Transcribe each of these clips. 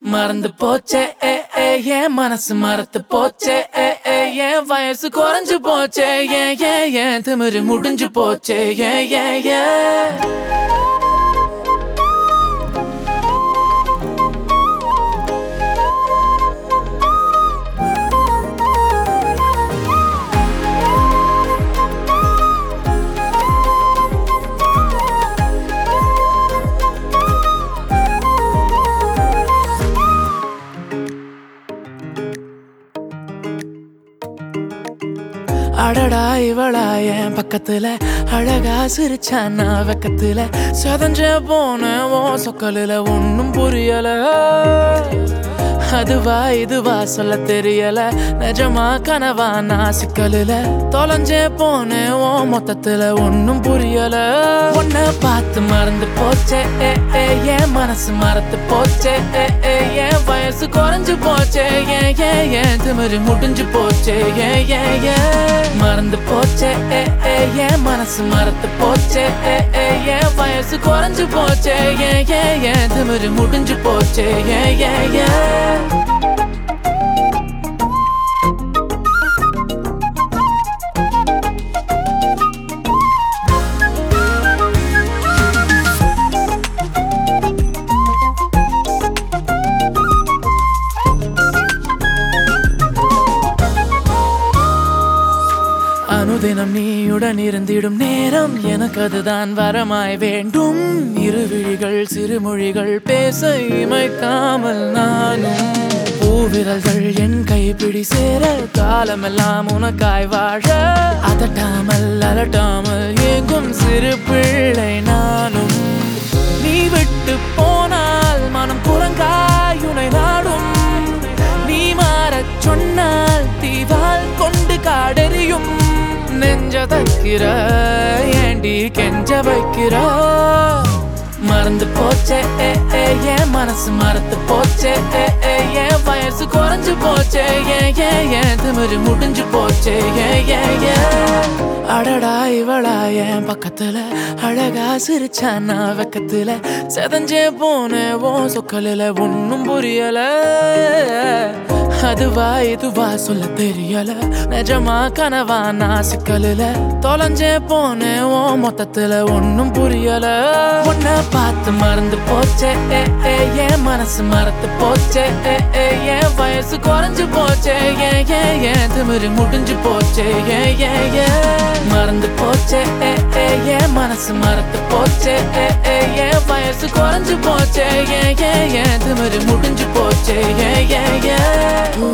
மறந்து போச்சே ஏ ஏ ஏன் மனசு மறத்து போச்சே ஏ ஏ ஏன் வயசு குறைஞ்சு போச்சே ஏ ஏ ஏன் திமிரு முடிஞ்சு போச்சே ஏ ஏ ஏ அடடா இவளா என் பக்கத்துல அழகா சிரிச்சா நான் வெக்கத்துல சதஞ்ச போன ஓ சொக்கலில ஒன்னும் புரியல அதுவா இதுவா சொல்ல தெரியல நிஜமா கனவா நான் சிக்கலில தொலைஞ்சே போன ஓ மொத்தத்துல ஒன்னும் புரியல உன்னை பார்த்து மறந்து போச்சே ஏ ஏ என் மனசு மறந்து போச்சே ஏ ஏ என் வயசு குறைஞ்சு போச்சே ஏ ஏ ஏன் திமிரு முடிஞ்சு போச்சே ஏ ஏ ஏ மறந்து போச்சே ஏ ஏ என் மனசு மறந்து போச்சே ஏ ஏ என் வயசு குறைஞ்சு போச்சே ஏ ஏ ஏன் திமிரு முடிஞ்சு போச்சே ஏ ஏ ஏ அனுதினம் நீயுடன் இருந்திடும் நேரம் எனக்கு அதுதான் வரமாய் வேண்டும் இருவிழிகள் சிறுமொழிகள் பேச இமைக்காமல் நானும் பூவிரல்கள் என் கைப்பிடி சேர காலமெல்லாம் உனக்காய் வாழ அதட்டாமல் அலட்டாமல் ஏங்கும் சிறு பிள்ளை நானும் நீ விட்டு போனால் மனம் குரங்காய் உனை நாடும் நீ மாறச் சொன்னால் தீவால் கொண்டு காடெறியும் நெஞ்ச தைக்கிற ஏண்டி கெஞ்ச வைக்கிற மறந்து போச்சே ஏ ஏ என் மனசு மறந்து போச்சே ஏ ஏ என் வயசு குறைஞ்சு போச்சே ஏ ஏ என் திமிரு முடிஞ்சு போச்சே ஏ ஏ ஏ அடடா இவளா என் பக்கத்துல அழகா சிரிச்சா நான் வெக்கத்துல செதஞ்சே போன ஓ சொக்கலில ஒன்னும் புரியல அதுவா இதுவா சொல்ல தெரியல நிஜமா கனவா நான் சிக்கலில தொலைஞ்சே போன ஓ மொத்தத்துல ஒன்னும் புரியல உன்னை பார்த்து மறந்து போச்சே ஏ ஏ என் மனசு மறந்து போச்சே ஏ ஏ என் வயசு குறைஞ்சு போச்சே ஏ ஏ என் திமிரு முடிஞ்சு போச்சே ஏ ஏ ஏ மறந்து போச்சே ஏ ஏ என் மனசு மறந்து போச்சே ஏ ஏ என் வயசு குறைஞ்சு போச்சே ஏ ஏ என் திமிரு முடிஞ்சு போச்சே ஏ ஏ ஏ ஊ.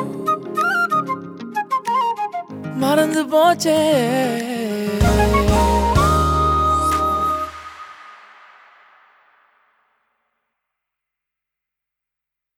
மறந்து போச்சே